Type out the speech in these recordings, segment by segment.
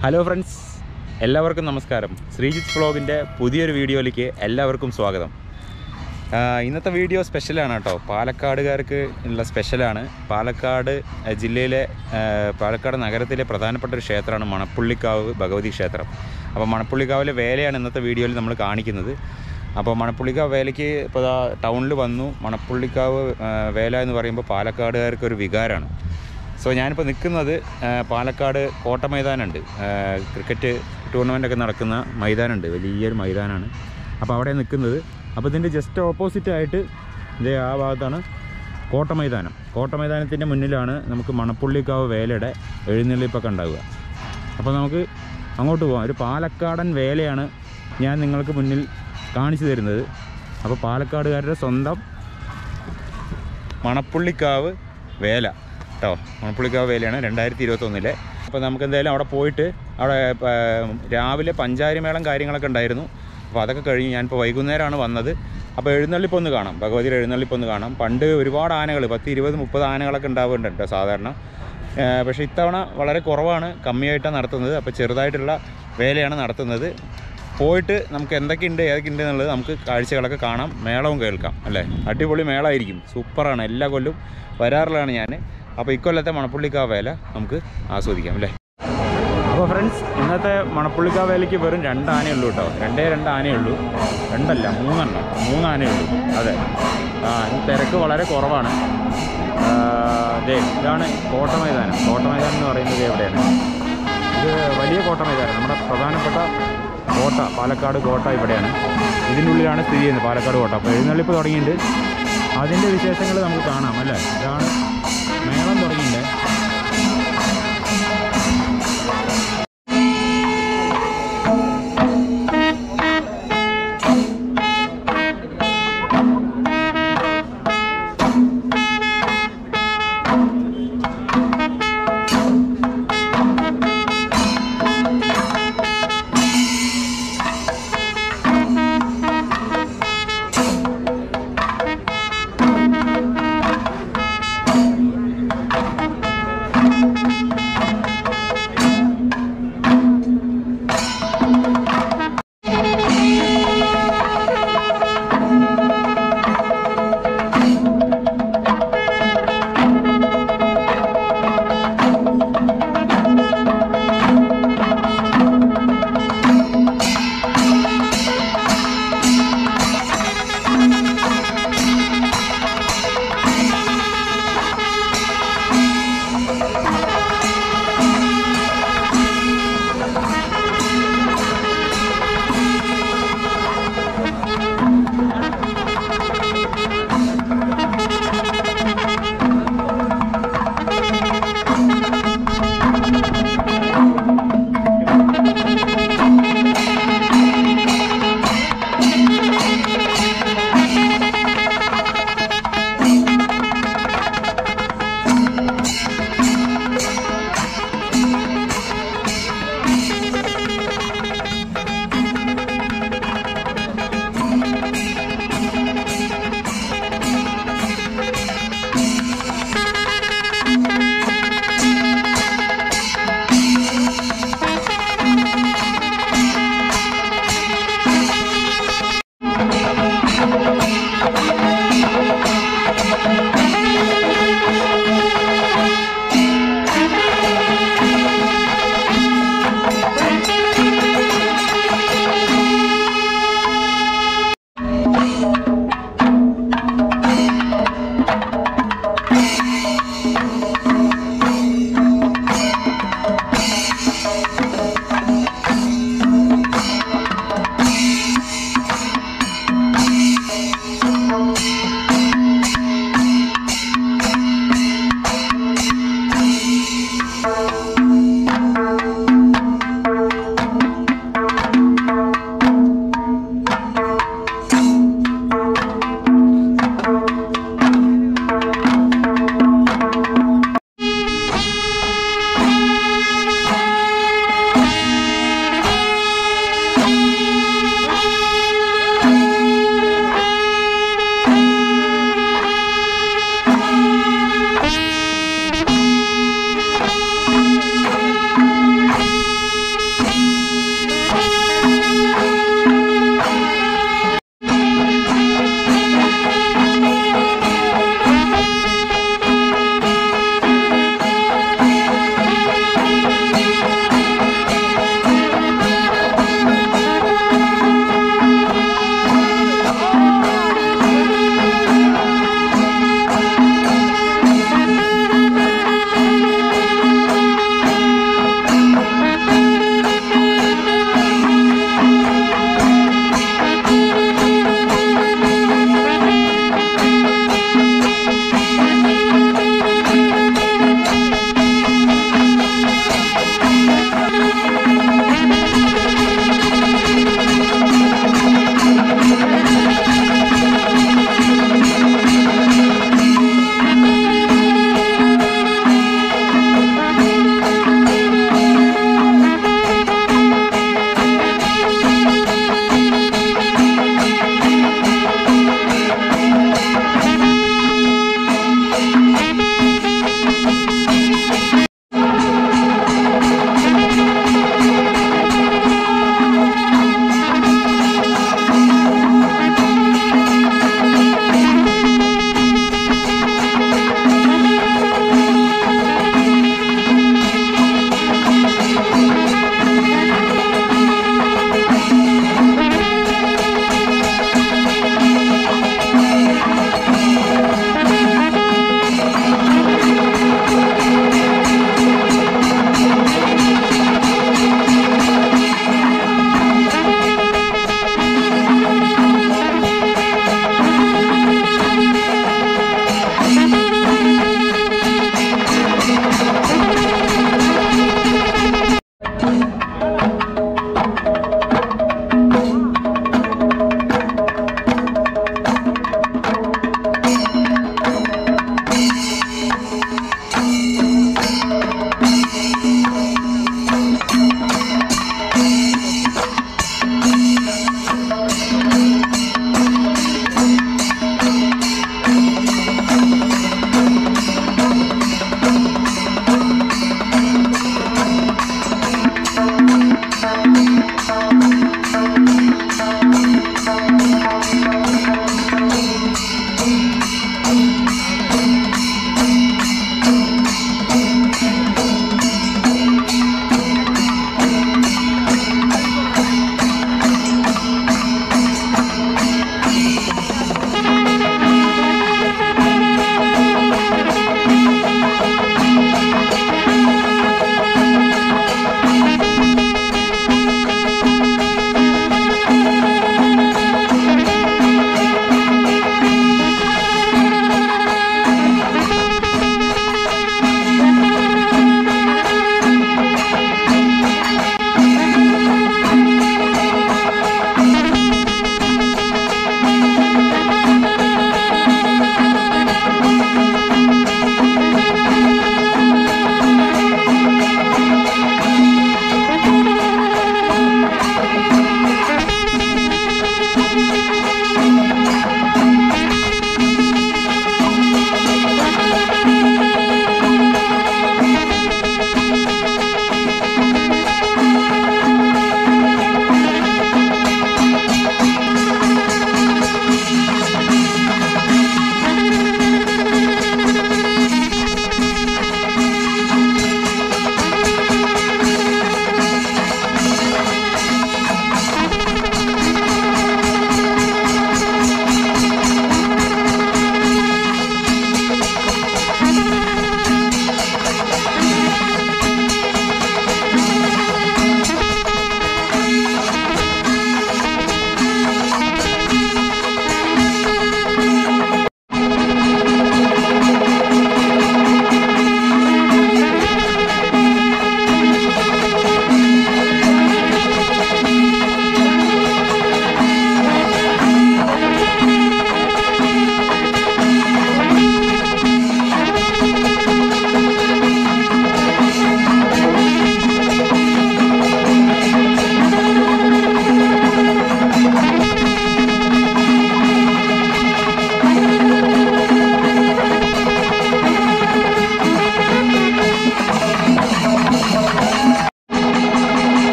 hello friends എല്ലാവർക്കും നമസ്കാരം ശ്രീജിത്ത് വ്ളോഗിൻ്റെ പുതിയൊരു വീഡിയോയിലേക്ക് എല്ലാവർക്കും സ്വാഗതം ആ, ഇന്നത്തെ വീഡിയോ സ്പെഷ്യലാണ് കേട്ടോ പാലക്കാടുകാർക്ക് ഉള്ള സ്പെഷ്യലാണ് പാലക്കാട് ആ, ജില്ലയിലെ ആ, പാലക്കാട് നഗരത്തിലെ പ്രധാനപ്പെട്ട ഒരു ക്ഷേത്രമാണ് മണപ്പുള്ളിക്കാവ് ഭഗവതി ക്ഷേത്രം അപ്പോൾ മണപ്പുള്ളിക്കാവിലെ വേലയാണ് ഇന്നത്തെ വീഡിയോയിൽ നമ്മൾ കാണിക്കുന്നത് അപ്പോൾ മണപ്പുള്ളിക്കാവ് വേലയ്ക്ക് ഇപ്പോൾ ദാ ടൗണിൽ വന്നു മണപ്പുള്ളിക്കാവ് ആ, വേല എന്ന് പറയുമ്പോൾ പാലക്കാടുകാർക്ക് ഒരു വികാരമാണ് സോ ഞാനിപ്പോൾ നിൽക്കുന്നത് ആ, പാലക്കാട് കോട്ട മൈതാനുണ്ട് ആ, ക്രിക്കറ്റ് ടൂർണമെൻ്റൊക്കെ നടക്കുന്ന മൈതാനുണ്ട് വലിയൊരു മൈതാനാണ് അപ്പോൾ അവിടെ നിൽക്കുന്നത് അപ്പോൾ ഇതിൻ്റെ ജസ്റ്റ് ഓപ്പോസിറ്റ് ആയിട്ട് ഇതേ ആ ഭാഗത്താണ് കോട്ട മൈതാനം കോട്ട മൈതാനത്തിൻ്റെ മുന്നിലാണ് നമുക്ക് മണപ്പുള്ളിക്കാവ് വേലയുടെ എഴുന്നള്ളിപ്പൊക്കെ ഉണ്ടാവുക അപ്പോൾ നമുക്ക് അങ്ങോട്ട് പോകാം ഒരു പാലക്കാടൻ വേലയാണ് ഞാൻ നിങ്ങൾക്ക് മുന്നിൽ കാണിച്ചു തരുന്നത് അപ്പോൾ പാലക്കാടുകാരുടെ സ്വന്തം മണപ്പുള്ളിക്കാവ് വേല കേട്ടോ മണപ്പുള്ളിക്കാവ് വേലയാണ് രണ്ടായിരത്തി ഇരുപത്തൊന്നിലെ അപ്പോൾ നമുക്ക് എന്തായാലും അവിടെ പോയിട്ട് അവിടെ ആ, രാവിലെ പഞ്ചാരിമേളം കാര്യങ്ങളൊക്കെ ഉണ്ടായിരുന്നു അപ്പോൾ അതൊക്കെ കഴിഞ്ഞ് ഞാനിപ്പോൾ വൈകുന്നേരമാണ് വന്നത് അപ്പോൾ എഴുന്നള്ളിപ്പ് ഒന്ന് കാണാം ഭഗവതിയുടെ എഴുന്നള്ളിപ്പ് ഒന്ന് കാണാം പണ്ട് ഒരുപാട് ആനകൾ പത്ത് ഇരുപത് മുപ്പത് ആനകളൊക്കെ ഉണ്ടാവുന്നുണ്ട് കേട്ടോ സാധാരണ ആ, പക്ഷേ ഇത്തവണ വളരെ കുറവാണ് കമ്മിയായിട്ടാണ് നടത്തുന്നത് അപ്പോൾ ചെറുതായിട്ടുള്ള വേലയാണ് നടത്തുന്നത് പോയിട്ട് നമുക്ക് എന്തൊക്കെയുണ്ട് ഏതൊക്കെയുണ്ട് എന്നുള്ളത് നമുക്ക് കാഴ്ചകളൊക്കെ കാണാം മേളവും കേൾക്കാം അല്ലേ അടിപൊളി മേളമായിരിക്കും സൂപ്പറാണ് എല്ലാ കൊല്ലും വരാറുള്ളതാണ് ഞാൻ അപ്പോൾ ഇക്കൊല്ലത്തെ മണപ്പുള്ളിക്കാവ് വേല നമുക്ക് ആസ്വദിക്കാം അല്ലേ അപ്പോൾ ഫ്രണ്ട്സ് ഇന്നത്തെ മണപ്പുള്ളിക്കാവ് വേലയ്ക്ക് വെറും രണ്ട് ആനയേ ഉള്ളൂ കേട്ടോ രണ്ടേ രണ്ട് ആനയേ ഉള്ളൂ രണ്ടല്ല മൂന്നെണ്ണം മൂന്ന് ആനയേ ഉള്ളൂ അതെ ആ ഇന്ന് തിരക്ക് വളരെ കുറവാണ് ആ, ദേ ഇതാണ് കോട്ട മൈതാനം കോട്ട മൈതാനം എന്ന് പറയുന്നത് എവിടെയാണ് ഇത് വലിയ കോട്ട മൈതാനം നമ്മുടെ പ്രധാനപ്പെട്ട കോട്ട പാലക്കാട് കോട്ട ഇവിടെയാണ് ഇതിൻ്റെ ഉള്ളിലാണ് സ്ഥിതി ചെയ്യുന്നത് പാലക്കാട് കോട്ട അപ്പോൾ എഴുന്നള്ളിപ്പ് തുടങ്ങിയിട്ടുണ്ട് അതിൻ്റെ വിശേഷങ്ങൾ നമുക്ക് കാണാം അല്ലേ ഇതാണ് മേളം തുടങ്ങിയിട്ടുണ്ട്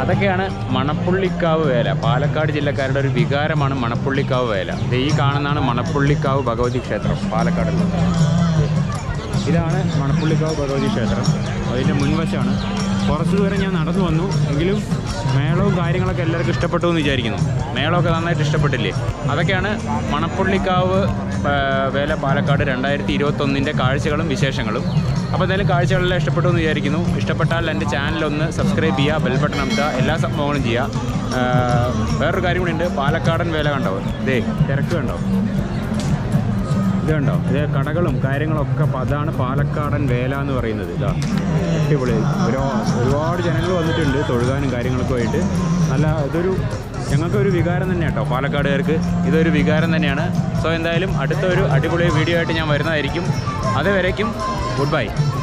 അതൊക്കെയാണ് മണപ്പുള്ളിക്കാവ് വേല പാലക്കാട് ജില്ലക്കാരുടെ ഒരു വികാരമാണ് മണപ്പുള്ളിക്കാവ് വേല ദേ ഈ കാണുന്നതാണ് മണപ്പുള്ളിക്കാവ് ഭഗവതി ക്ഷേത്രം പാലക്കാടുള്ള ഇതാണ് മണപ്പുള്ളിക്കാവ് ഭഗവതി ക്ഷേത്രം അതിൻ്റെ മുൻവശമാണ് കുറച്ച് ദൂരം ഞാൻ നടന്നു വന്നു എങ്കിലും മേളവും കാര്യങ്ങളൊക്കെ എല്ലാവർക്കും ഇഷ്ടപ്പെട്ടു എന്ന് വിചാരിക്കുന്നു മേളമൊക്കെ നന്നായിട്ട് ഇഷ്ടപ്പെട്ടില്ലേ അതൊക്കെയാണ് മണപ്പുള്ളിക്കാവ് ആ, വേല പാലക്കാട് രണ്ടായിരത്തി ഇരുപത്തൊന്നിൻ്റെ കാഴ്ചകളും വിശേഷങ്ങളും അപ്പോൾ എന്തായാലും കാഴ്ചകളെല്ലാം ഇഷ്ടപ്പെട്ടു എന്ന് വിചാരിക്കുന്നു ഇഷ്ടപ്പെട്ടാൽ എൻ്റെ ചാനലൊന്ന് സബ്സ്ക്രൈബ് ചെയ്യുക ബെൽ ബട്ടൺ അമർത്തുക എല്ലാ സംഭവങ്ങളും ചെയ്യുക ആ, വേറൊരു കാര്യം കൂടി ഉണ്ട് പാലക്കാടൻ വേല കണ്ടോ ദേ തിരക്ക് കണ്ടോ ഇത് കണ്ടോ ഇത് കടകളും കാര്യങ്ങളൊക്കെ അപ്പോൾ അതാണ് പാലക്കാടൻ വേല എന്ന് പറയുന്നത് ഇതാ അടിപൊളി ഒരു ഒരുപാട് ജനങ്ങൾ വന്നിട്ടുണ്ട് തൊഴുകാനും കാര്യങ്ങളൊക്കെ ആയിട്ട് നല്ല ഇതൊരു ഞങ്ങൾക്കൊരു വികാരം തന്നെ കേട്ടോ പാലക്കാടുകാർക്ക് ഇതൊരു വികാരം തന്നെയാണ് സോ എന്തായാലും അടുത്ത ഒരു അടിപൊളി വീഡിയോ ആയിട്ട് ഞാൻ വരുന്നതായിരിക്കും അതുവരേക്കും ഗുഡ് ബൈ